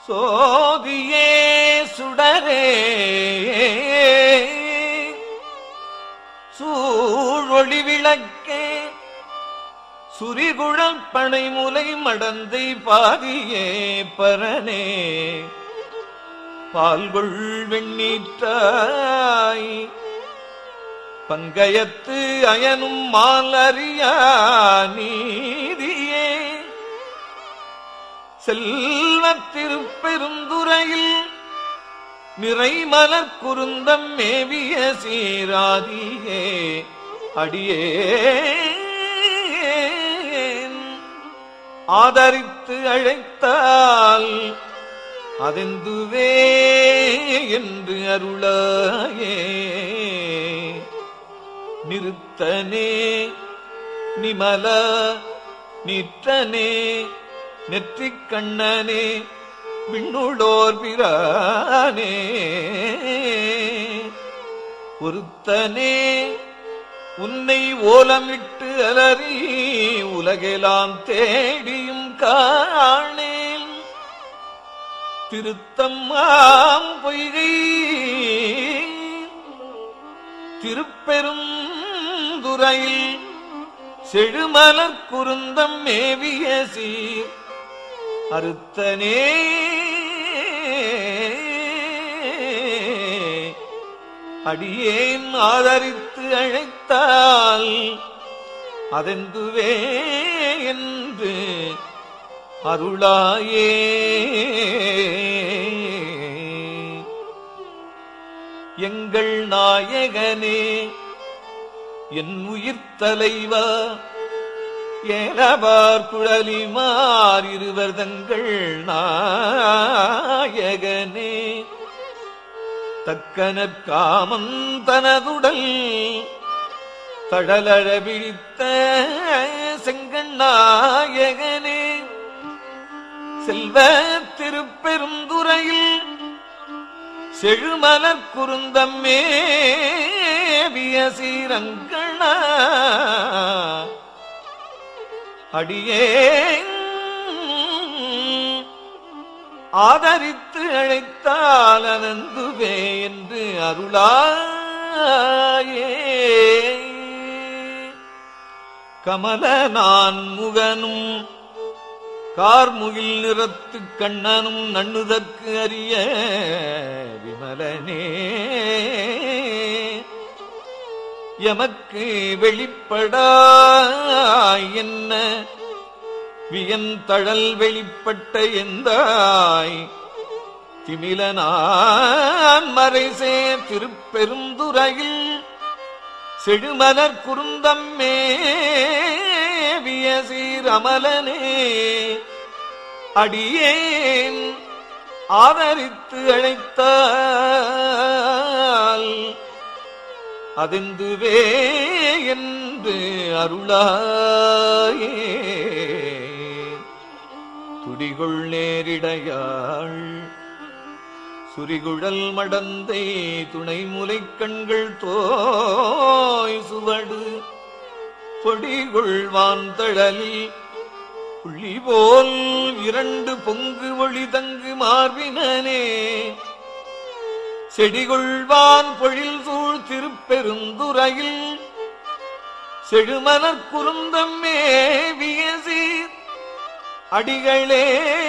சோதியே சுடரே சூழொளி விளக்கே சுரிகுழல் பனை முலை மடந்தை பாதியே பரனே பால்கொள் வெண்ணீற்றாய் பங்கயத்து அயனும் மாலறியா நீதியே செல்வத் திருப்பெருந்துறையில் நிறைமலர் குருந்தம் மேவிய சீராதியே அடியே ஆதரித்து அழைத்தால் அதெந்துவே என்று அருளாயே நிறுத்தனே நிமல நிற்றனே நெற்றிக் கண்ணனே விண்ணுளோர் பிரானே ஒருத்தனே உன்னை ஓலமிட்டு அலறி உலகெல்லாம் தேடியும் காணேன் திருத்தம்மாம் பொய்கை திருப்பெரும் துறையில் செழுமலர் குருந்தம் மேவிய சீர் அறுத்தனே அடியேன் ஆதரித்து அழைத்தால் அதெந்துவே என்று அருளாயே எங்கள் நாயகனே என் உயிர் தலைவா ஏலவார் குழலிமார் இருவர் தங்கள் நாயகனே தக்கனற் காமன் தனதுடல் தடலழ விழித்த செங்கண்ணாயகனே செல்வ திருப்பெருந்துறையில் செழுமலர் குருந்தம்மே சீரங்கணா அடியே ஆதரித்து அழைத்தால் அனந்துவே என்று அருளாயே கமல நான் முகனும் கார்முகில் நிறத்து கண்ணனும் நண்ணுதற்கு அறிய விமலனே எமக்கு வெளிப்படா என்ன வியன் தழல் வெளிப்பட்ட எந்தாய் திமிலனான் மறைசே திருப்பெருந்துறையில் செழுமலர் குருந்தம்மே வியசீரமலனே அடியேன் ஆதரித்து அழைத்தால் அதெந்துவே என்று அருளாயே துடிகொள் நேரிடையாள் சுரிகுழல் மடந்தை துணை முலை கண்கள் தோய் சுவடு பொடிகொள்வான் தழலில் புள்ளி போல் இரண்டு பொங்கு ஒளி தங்கு மார்பினனே செடிகொள்வான் பொழில் சூழ் திருப்பெருந்துறையில் செழுமலர் குருந்தம் மேவியசீர் அடிகளே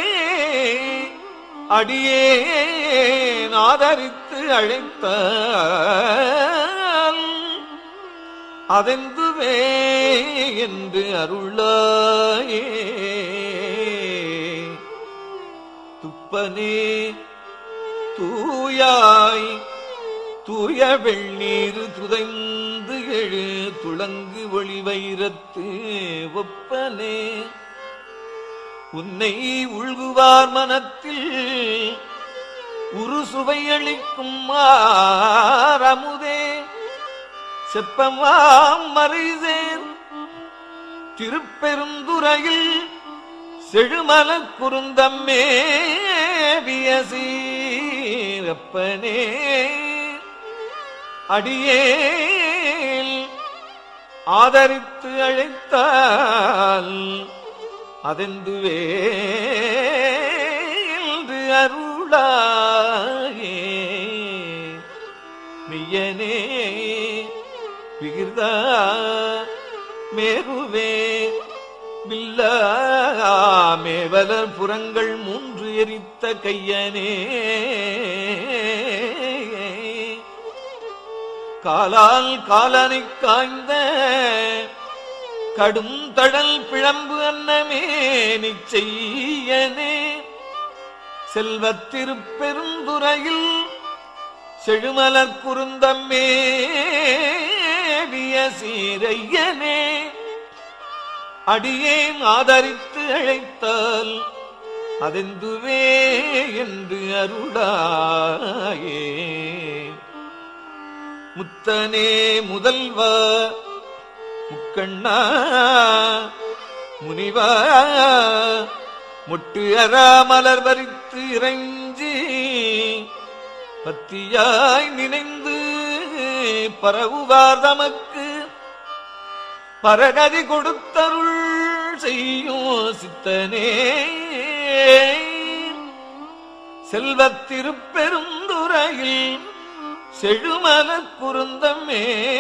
அடியே ஆதரித்து அழைத்த அதெந்துவே என்று அருளாயே துப்பனே தூயாய் தூய வெள்ளீர் துதைந்து எழு துளங்கு ஒளி வைரத்து ஒப்பனே உன்னை உள்குவார் மனத்தில் உரு சுவை அளிக்கும் மாறமுதே செப்பமாம் மறைசேர் திருப்பெருந்துறையில் செழுமல குருந்தம்மே வியசீரப்பனே அடியேல் ஆதரித்து அழைத்தால் அதெந்துவே என்று அருளாயே முருகா மேருவே வில்லாமேவலர் புறங்கள் மூன்று எரித்த கையனே காலால் காலனை காய்ந்த கடும் தடல் பிழம்பு அன்னமே நிச்சயனே செல்வத்திருப்பெருந்துறையில் செழுமலர் குறுந்தம்மே விய சீரையனே அடியேன் ஆதரித்து அழைத்தால் அதெந்துவே என்று அருளாயே முத்தனே முதல்வா முக்கண்ணா முனிவா முட்டு அறாமலர் வரித்து இறைஞ்சி பத்தியாய் நினைந்து பரவுவார் தமக்கு பரகதி கொடுத்தருள் செய்யும் சித்தனே செல்வத்திருப்பெருந்துறையில் செழுமல குருந்தமே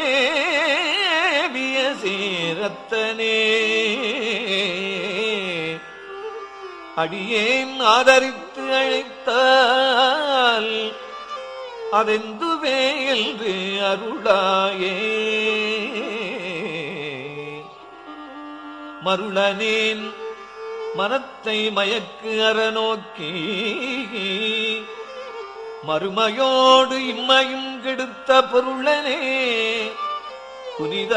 விய சீரத்தனே அடியேன் ஆதரித்து அழைத்தால் அதெந்துவே என்று அருளாயே மருளனேன் மனத்தை மயக்கு அறநோக்கி மறுமையோடு இம்மையும் கெடுத்த பொருளனே புனித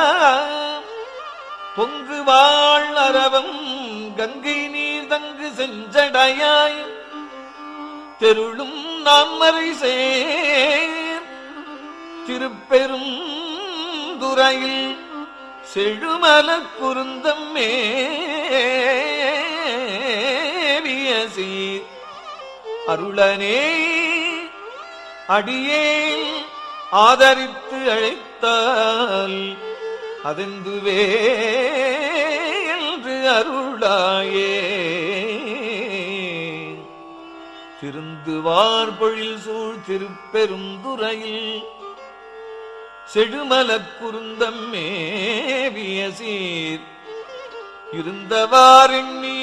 பொங்கு வாழ் அரவம் கங்கை நீர் தங்கு செஞ்சடையாய் தெருளும் நாம் மறை சேர் திருப்பெரும் துறையில் செழுமல குருந்தம் மேவிய சீர் அருளனே அடியே ஆதரித்து அழைத்தால் அதெந்துவே என்று அருளாயே திருந்துவார் பொழில் சூழ் திருப்பெருந்துறையில் செழுமலக் குருந்தம் மேவிய சீர் இருந்தவாறெண்ணி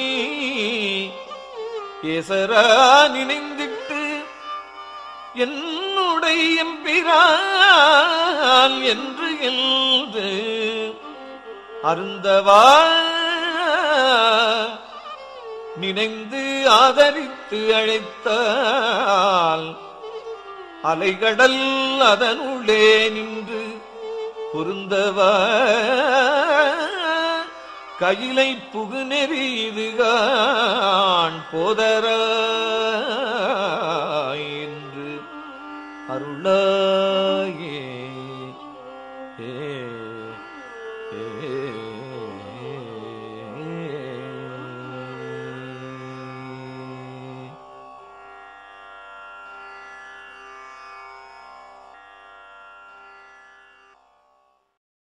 ஏசரா நினைந்திட்டு என்னுடைய எம்பிரான் என்று என்று அருந்தவா நினைந்து ஆதரித்து அழைத்தால் அலைகடல் அதனுள்ளே நின்று பொருந்தவா கையிலை புகுநெறி இதுகான் போதராய் என்று அருளாயே ஏ